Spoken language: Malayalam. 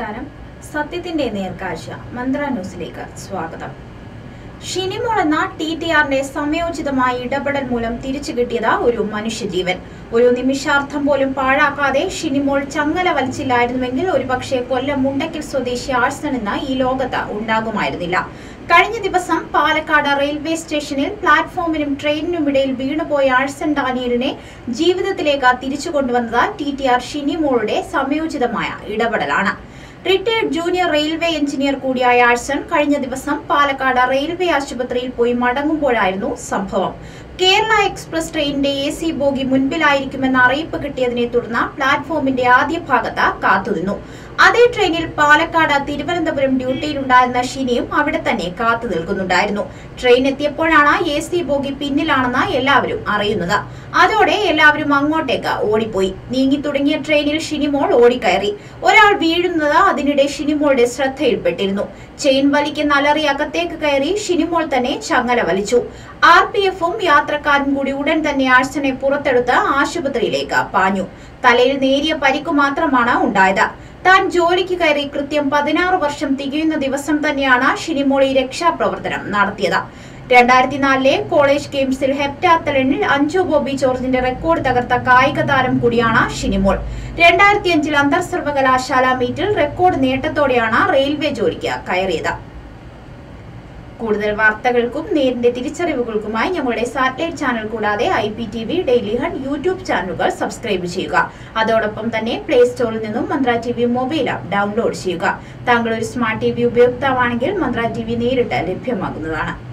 നമസ്കാരം സത്യത്തിന്റെ നേർക്കാഴ്ച മന്ത്ര ന്യൂസിലേക്ക് സ്വാഗതം ഷിനിമോൾ എന്ന ടി ടി ആറിന്റെ സമയോചിതമായ ഇടപെടൽ മൂലം തിരിച്ചു കിട്ടിയത് ഒരു മനുഷ്യജീവൻ ഒരു നിമിഷാർത്ഥം പോലും പാഴാക്കാതെ ഷിനിമോൾ ചങ്ങല വലിച്ചില്ലായിരുന്നുവെങ്കിൽ ഒരുപക്ഷെ കൊല്ലം മുണ്ടയ്ക്കൽ സ്വദേശി ആഴ്സൺ എന്ന ഈ ലോകത്ത് ഉണ്ടാകുമായിരുന്നില്ല കഴിഞ്ഞ ദിവസം പാലക്കാട് റെയിൽവേ സ്റ്റേഷനിൽ പ്ലാറ്റ്ഫോമിനും ട്രെയിനിനും ഇടയിൽ വീണുപോയ ആഴ്സൺ ഡാനിയലിനെ ജീവിതത്തിലേക്ക് തിരിച്ചു കൊണ്ടുവന്നത് ടി ടി ആർ ഷിനിമോളുടെ സമയോചിതമായ ഇടപെടലാണ് റിട്ടയർഡ് ജൂനിയർ റെയിൽവേ എഞ്ചിനീയർ കൂടിയായ ആഴ്സൺ കഴിഞ്ഞ ദിവസം പാലക്കാട് റെയിൽവേ ആശുപത്രിയിൽ പോയി മടങ്ങുമ്പോഴായിരുന്നു സംഭവം കേരള എക്സ്പ്രസ് ട്രെയിനിന്റെ എ സി ബോഗി മുൻപിലായിരിക്കുമെന്ന അറിയിപ്പ് കിട്ടിയതിനെ തുടർന്ന് പ്ലാറ്റ്ഫോമിന്റെ ആദ്യ ഭാഗത്ത് കാത്തുനിന്നു അതേ ട്രെയിനിൽ പാലക്കാട് തിരുവനന്തപുരം ഡ്യൂട്ടിയിലുണ്ടായിരുന്ന ഷിനിയും അവിടെ തന്നെ കാത്തു നിൽക്കുന്നുണ്ടായിരുന്നു ട്രെയിൻ എത്തിയപ്പോഴാണ് എ സി ബോഗി പിന്നിലാണെന്ന് എല്ലാവരും അറിയുന്നത് അതോടെ എല്ലാവരും അങ്ങോട്ടേക്ക് ഓടിപ്പോയി നീങ്ങി തുടങ്ങിയ ട്രെയിനിൽ ഷിനിമോൾ ഓടിക്കയറി ഒരാൾ വീഴുന്നത് അതിനിടെ ഷിനിമോളുടെ ശ്രദ്ധയിൽപ്പെട്ടിരുന്നു ചെയിൻ വലിക്കുന്ന അലറി അകത്തേക്ക് കയറി ഷിനിമോൾ തന്നെ ചങ്ങല വലിച്ചു ആർ പി എഫും യാത്രക്കാരും കൂടി ഉടൻ തന്നെ ആഴ്സനെ പുറത്തെടുത്ത് ആശുപത്രിയിലേക്ക് പാഞ്ഞു തലയിൽ നേരിയ പരിക്കു മാത്രമാണ് ഉണ്ടായത് താൻ ജോലിക്ക് കയറി കൃത്യം പതിനാറ് വർഷം തികയുന്ന ദിവസം തന്നെയാണ് ഷിനിമോൾ ഈ രക്ഷാപ്രവർത്തനം നടത്തിയത് രണ്ടായിരത്തി നാലിലെ കോളേജ് ഗെയിംസിൽ ഹെപ്റ്റാത്തലണിൽ അഞ്ചു ബോബി ജോർജിന്റെ റെക്കോർഡ് തകർത്ത കായിക താരം കൂടിയാണ് ഷിനിമോൾ രണ്ടായിരത്തി അഞ്ചിൽ അന്തർ സർവകലാശാല മീറ്റിൽ റെക്കോർഡ് നേട്ടത്തോടെയാണ് റെയിൽവേ ജോലിക്ക് കയറിയത് കൂടുതൽ വാർത്തകൾക്കും നേരിന്റെ തിരിച്ചറിവുകൾക്കുമായി ഞങ്ങളുടെ സാറ്റലൈറ്റ് ചാനൽ കൂടാതെ I P T V daily hunt YouTube ചാനലുകൾ സബ്സ്ക്രൈബ് ചെയ്യുക അതോടൊപ്പം തന്നെ പ്ലേ സ്റ്റോറിൽ നിന്നും Mantra T V mobile app download ചെയ്യുക താങ്കൾ ഒരു സ്മാർട്ട് ടി വി ഉപയോക്താവാണെങ്കിൽ മന്ത്ര ടി വി നേരിട്ട് ലഭ്യമാകുന്നതാണ്